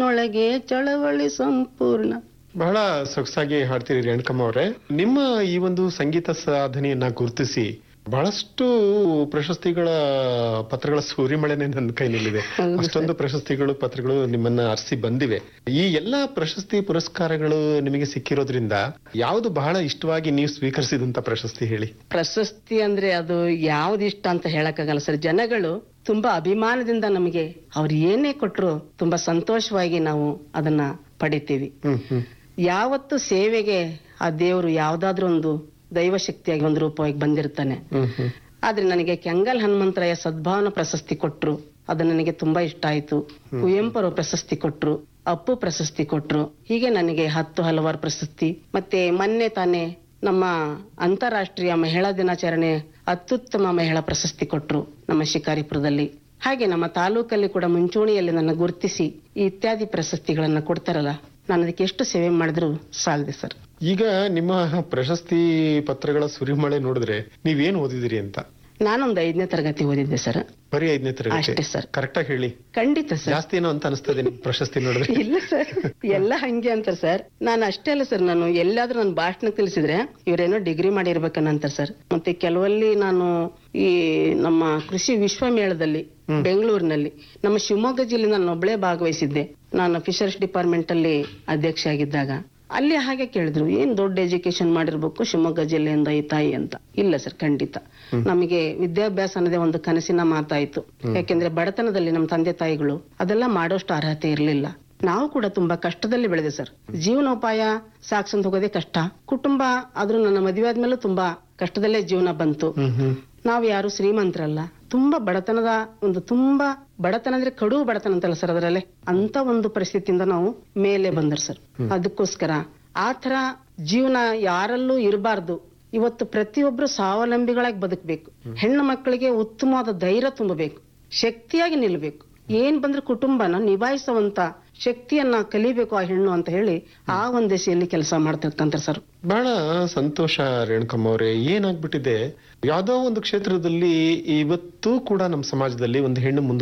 ನಿನ್ನೊಳಗೆ ಚಳವಳಿ ಸಂಪೂರ್ಣ ಬಹಳ ಸೊಗಸಾಗಿ ಹಾಡ್ತೀರಿ ರೇಣುಕಮ್ಮ ಅವರೇ ನಿಮ್ಮ ಈ ಒಂದು ಸಂಗೀತ ಸಾಧನೆಯನ್ನ ಗುರುತಿಸಿ ಬಹಳಷ್ಟು ಪ್ರಶಸ್ತಿಗಳ ಪತ್ರಗಳ ಸೂರಿಮಳೆನೆ ನನ್ನ ಕೈನಲ್ಲಿದೆ ಹೌದು ಅಷ್ಟೊಂದು ಪ್ರಶಸ್ತಿಗಳು ಪತ್ರಗಳು ನಿಮ್ಮನ್ನ ಅರ್ಸಿ ಬಂದಿವೆ ಈ ಎಲ್ಲಾ ಪ್ರಶಸ್ತಿ ಪುರಸ್ಕಾರಗಳು ನಿಮಗೆ ಸಿಕ್ಕಿರೋದ್ರಿಂದ ಯಾವುದು ಬಹಳ ಇಷ್ಟವಾಗಿ ನೀವು ಸ್ವೀಕರಿಸಿದಂತ ಪ್ರಶಸ್ತಿ ಹೇಳಿ ಪ್ರಶಸ್ತಿ ಅಂದ್ರೆ ಅದು ಯಾವ್ದು ಇಷ್ಟ ಅಂತ ಹೇಳಕ್ಕಾಗಲ್ಲ ಸರ್ ಜನಗಳು ತುಂಬಾ ಅಭಿಮಾನದಿಂದ ನಮಗೆ ಅವ್ರು ಏನೇ ಕೊಟ್ರು ತುಂಬಾ ಸಂತೋಷವಾಗಿ ನಾವು ಅದನ್ನ ಪಡಿತೀವಿ ಹ್ಮ್ ಹ್ಮ್ ಯಾವತ್ತು ಸೇವೆಗೆ ಆ ದೇವರು ಯಾವ್ದಾದ್ರೂ ಒಂದು ದೈವ ಶಕ್ತಿಯಾಗಿ ಒಂದು ರೂಪವಾಗಿ ಬಂದಿರ್ತಾನೆ ಹ್ಮ್ ಹ್ಮ್ ಆದ್ರೆ ನನಗೆ ಕೆಂಗಲ್ ಹನುಮಂತರಾಯ ಸದ್ಭಾವನಾ ಪ್ರಶಸ್ತಿ ಕೊಟ್ರು ಅದು ನನಗೆ ತುಂಬಾ ಇಷ್ಟ ಆಯ್ತು ಕುವೆಂಪು ಪ್ರಶಸ್ತಿ ಕೊಟ್ರು ಅಪ್ಪು ಪ್ರಶಸ್ತಿ ಕೊಟ್ರು ಹೀಗೆ ನನಗೆ ಹತ್ತು ಹಲವಾರು ಪ್ರಶಸ್ತಿ ಮತ್ತೆ ಮೊನ್ನೆ ತಾನೇ ನಮ್ಮ ಅಂತಾರಾಷ್ಟ್ರೀಯ ಮಹಿಳಾ ದಿನಾಚರಣೆ ಅತ್ಯುತ್ತಮ ಮಹಿಳಾ ಪ್ರಶಸ್ತಿ ಕೊಟ್ರು ನಮ್ಮ ಶಿಕಾರಿಪುರದಲ್ಲಿ ಹಾಗೆ ನಮ್ಮ ತಾಲೂಕಲ್ಲಿ ಕೂಡ ಮುಂಚೂಣಿಯಲ್ಲಿ ನನ್ನ ಗುರುತಿಸಿ ಈ ಇತ್ಯಾದಿ ಪ್ರಶಸ್ತಿಗಳನ್ನ ಕೊಡ್ತಾರಲ್ಲ ನಾನು ಅದಕ್ಕೆ ಎಷ್ಟು ಸೇವೆ ಮಾಡಿದ್ರು ಸಾಲದೆ ಸರ್ ಈಗ ನಿಮ್ಮ ಪ್ರಶಸ್ತಿ ಪತ್ರಗಳ ಸುರಿಮಳೆ ನೋಡಿದ್ರೆ ನೀವೇನ್ ಓದಿದಿರಿ ಅಂತ ನಾನೊಂದು ಐದನೇ ತರಗತಿ ಓದಿದ್ದೆ ಸರ್ ಬರೀ ಐದನೇ ತರಗತಿ ಅಷ್ಟೇ ಸರ್. ಕರೆಕ್ಟ್ ಆಗಿ ಹೇಳಿ ಖಂಡಿತ ಸರ್ ಜಾಸ್ತಿ ಏನೋ ಅಂತ ಅನಿಸ್ತದೆ ನಿಮ್ ಪ್ರಶಸ್ತಿ ನೋಡಿದ್ರೆ ಇಲ್ಲ ಸರ್ ಎಲ್ಲ ಹಂಗೆ ಅಂತ ಸರ್ ನಾನು ಅಷ್ಟೇ ಅಲ್ಲ ಸರ್ ನಾನು ಎಲ್ಲಾದ್ರೂ ನನ್ನ ಭಾಷಣ ತಿಳಿಸಿದ್ರೆ ಇವರೇನೋ ಡಿಗ್ರಿ ಮಾಡಿರ್ಬೇಕನ್ನಂತ ಸರ್ ಮತ್ತೆ ಕೆಲವಲ್ಲಿ ನಾನು ಈ ನಮ್ಮ ಕೃಷಿ ವಿಶ್ವಮೇಳದಲ್ಲಿ ಬೆಂಗಳೂರಿನಲ್ಲಿ ನಮ್ಮ ಶಿವಮೊಗ್ಗ ಜಿಲ್ಲೆ ನಾನು ಒಬ್ಬಳೇ ಭಾಗವಹಿಸಿದ್ದೆ ನಾನು ಫಿಶರ್ಸ್ ಡಿಪಾರ್ಟ್ಮೆಂಟ್ ಅಲ್ಲಿ ಅಧ್ಯಕ್ಷ ಆಗಿದ್ದಾಗ ಅಲ್ಲಿ ಹಾಗೆ ಕೇಳಿದ್ರು ಏನ್ ದೊಡ್ಡ ಎಜುಕೇಶನ್ ಮಾಡಿರ್ಬೇಕು ಶಿವಮೊಗ್ಗ ಜಿಲ್ಲೆಯಿಂದ ಈ ತಾಯಿ ಅಂತ ಇಲ್ಲ ಸರ್ ಖಂಡಿತ ನಮಗೆ ವಿದ್ಯಾಭ್ಯಾಸ ಅನ್ನೋದೇ ಒಂದು ಕನಸಿನ ಮಾತಾಯ್ತು ಯಾಕೆಂದ್ರೆ ಬಡತನದಲ್ಲಿ ನಮ್ಮ ತಂದೆ ತಾಯಿಗಳು ಅದೆಲ್ಲ ಮಾಡೋಷ್ಟು ಅರ್ಹತೆ ಇರಲಿಲ್ಲ ನಾವು ಕೂಡ ತುಂಬಾ ಕಷ್ಟದಲ್ಲಿ ಬೆಳೆದೆ ಸರ್ ಜೀವನೋಪಾಯ ಸಾಕ್ಸಂತ ಹೋಗೋದೇ ಕಷ್ಟ ಕುಟುಂಬ ಆದ್ರೂ ನನ್ನ ಮದುವೆ ಆದ್ಮೇಲೂ ತುಂಬಾ ಕಷ್ಟದಲ್ಲೇ ಜೀವನ ಬಂತು ಹ್ಮ್ ಹ್ಮ್ ನಾವು ಯಾರು ಶ್ರೀಮಂತರಲ್ಲ ತುಂಬಾ ಬಡತನದ ಒಂದು ತುಂಬಾ ಬಡತನ ಅಂದ್ರೆ ಕಡು ಬಡತನ ಅಂತಲ್ಲ ಸರ್ ಅದರಲ್ಲೇ ಅಂತ ಒಂದು ಪರಿಸ್ಥಿತಿಯಿಂದ ನಾವು ಮೇಲೆ ಬಂದರು ಸರ್ ಅದಕ್ಕೋಸ್ಕರ ಆ ತರ ಜೀವನ ಯಾರಲ್ಲೂ ಇರಬಾರ್ದು ಇವತ್ತು ಪ್ರತಿಯೊಬ್ರು ಸ್ವಾವಲಂಬಿಗಳಾಗಿ ಬದುಕಬೇಕು ಹೆಣ್ಣು ಮಕ್ಕಳಿಗೆ ಉತ್ತಮವಾದ ಧೈರ್ಯ ತುಂಬಬೇಕು ಶಕ್ತಿಯಾಗಿ ನಿಲ್ಬೇಕು ಏನ್ ಬಂದ್ರೆ ಕುಟುಂಬನ ನಿಭಾಯಿಸುವಂತ ಶಕ್ತಿಯನ್ನ ಕಲಿಬೇಕು ಆ ಹೆಣ್ಣು ಅಂತ ಹೇಳಿ ಆ ಒಂದ್ ದಿಶೆಯಲ್ಲಿ ಕೆಲಸ ಮಾಡ್ತಿರ್ಕಂತ ಸರ್ ಬಹಳ ಸಂತೋಷ ರೇಣುಕಮ್ಮ ಅವರೇ ಏನಾಗ್ಬಿಟ್ಟಿದೆ ಯಾವ್ದೋ ಒಂದು ಕ್ಷೇತ್ರದಲ್ಲಿ ಇವತ್ತು ಕೂಡ ನಮ್ಮ ಸಮಾಜದಲ್ಲಿ ಒಂದು ಹೆಣ್ಣು ಮುಂದೆ